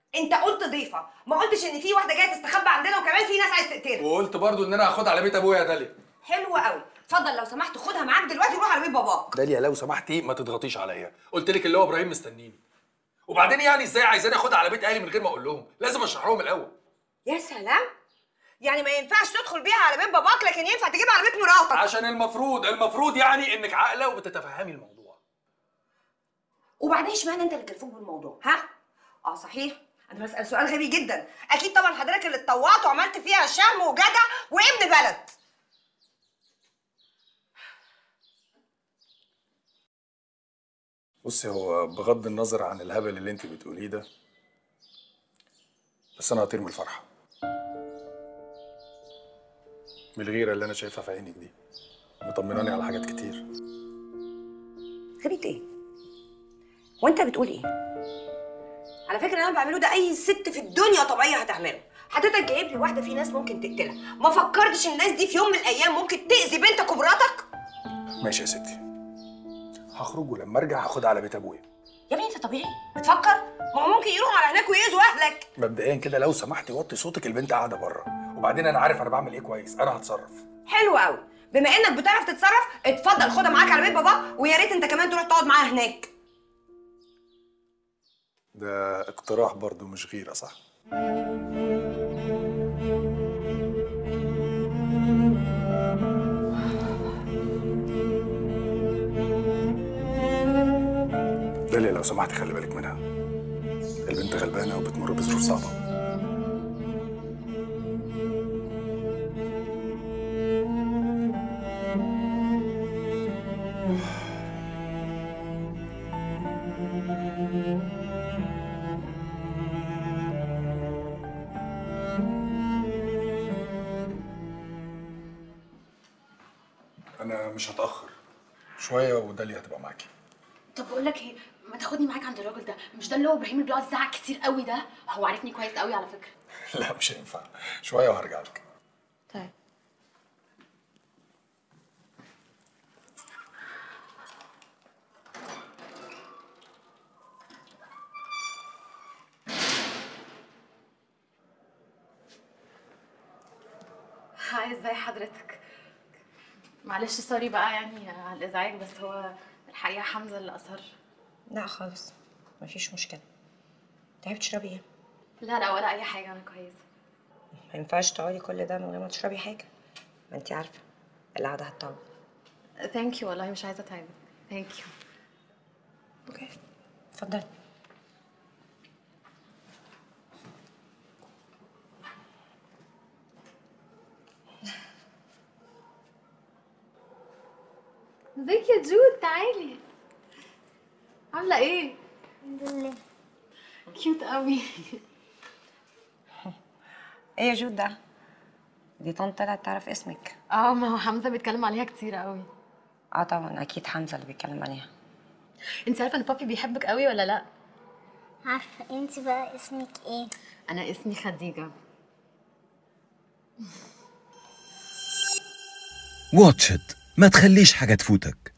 انت قلت ضيفه ما قلتش ان في واحده جايه تستخبى عندنا وكمان في ناس عايز تقتلها وقلت برضو ان انا هاخد على بيت ابويا يا داليا حلو قوي اتفضل لو سمحت خدها معاك دلوقتي وروح على بيت باباك داليا لو سمحتي ما تضغطيش عليا قلت لك اللي هو ابراهيم مستنيني وبعدين يعني ازاي عايزاني اخدها على بيت اهلي من غير ما اقول لهم لازم اشرح لهم الاول يا سلام يعني ما ينفعش تدخل بيها على بيت باباك لكن ينفع تجيبها على بيت مراتك عشان المفروض المفروض يعني انك عاقله وبتتفهمي الموضوع وبعدين اشمعنى انت اللي كلفوك بالموضوع ها اه صحيح انا بسال سؤال غبي جدا اكيد طبعا حضرتك اللي اتطوعت وعملت فيها شهم وجدع وابن بلد بصي هو بغض النظر عن الهبل اللي انت بتقوليه ده بس انا هطير من الفرحه من الغيره اللي انا شايفها في عينك دي مطمناني على حاجات كتير غبيت ايه وانت بتقول ايه على فكره اللي انا بعمله ده اي ست في الدنيا طبيعيه هتعمله حضرتك جايب لي واحده في ناس ممكن تقتلها ما فكرتش الناس دي في يوم من الايام ممكن تاذي بنتك ومراتك ماشي يا ستي هخرج ولما ارجع هاخدها على بيت ابويا يا ابني انت طبيعي بتفكر ما هو ممكن يروحوا على هناك ويأذوا اهلك مبدئيا كده لو سمحتي وطي صوتك البنت قاعده بره وبعدين انا عارف انا بعمل ايه كويس انا هتصرف حلو قوي بما انك بتعرف تتصرف اتفضل خدها معاك على بيت بابا ويا ريت انت كمان تروح تقعد معاها هناك ده اقتراح برضو مش غيره صح داليا لو سمحتي خلي بالك منها البنت غلبانه وبتمر بظروف صعبه انا مش هتاخر شويه وداليا هتبقى معاكي طب بقول لك ايه ما تاخدني معاك عند الراجل ده مش ده اللي هو ابراهيم اللي بيقعد يزعق كتير قوي ده هو عارفني كويس قوي على فكره لا مش هينفع شويه وهرجع لك طيب هاي ازاي حضرتك معلش سوري بقى يعني على الازعاج بس هو الحقيقه حمزه اللي اصر لا خالص مفيش مشكله تعبت تشربي ايه لا لا ولا اي حاجه انا كويسه ما ينفعش تقعدي كل ده من غير ما تشربي حاجه ما انت عارفه القعده هتطول ثانك يو والله مش عايزه اتعبك ثانك يو اوكي اتفضلي ازيك يا جود تعالي عامله ايه الحمد لله كيوت قوي ايه يا جود ده دي طنط طلعت تعرف اسمك اه ما هو حمزه بيتكلم عليها كتير قوي اه طبعا اكيد حمزه اللي بيتكلم عليها انت عارفه ان بابي بيحبك قوي ولا لا عارفة انت بقى اسمك ايه انا اسمي خديجه واتش إت ما تخليش حاجة تفوتك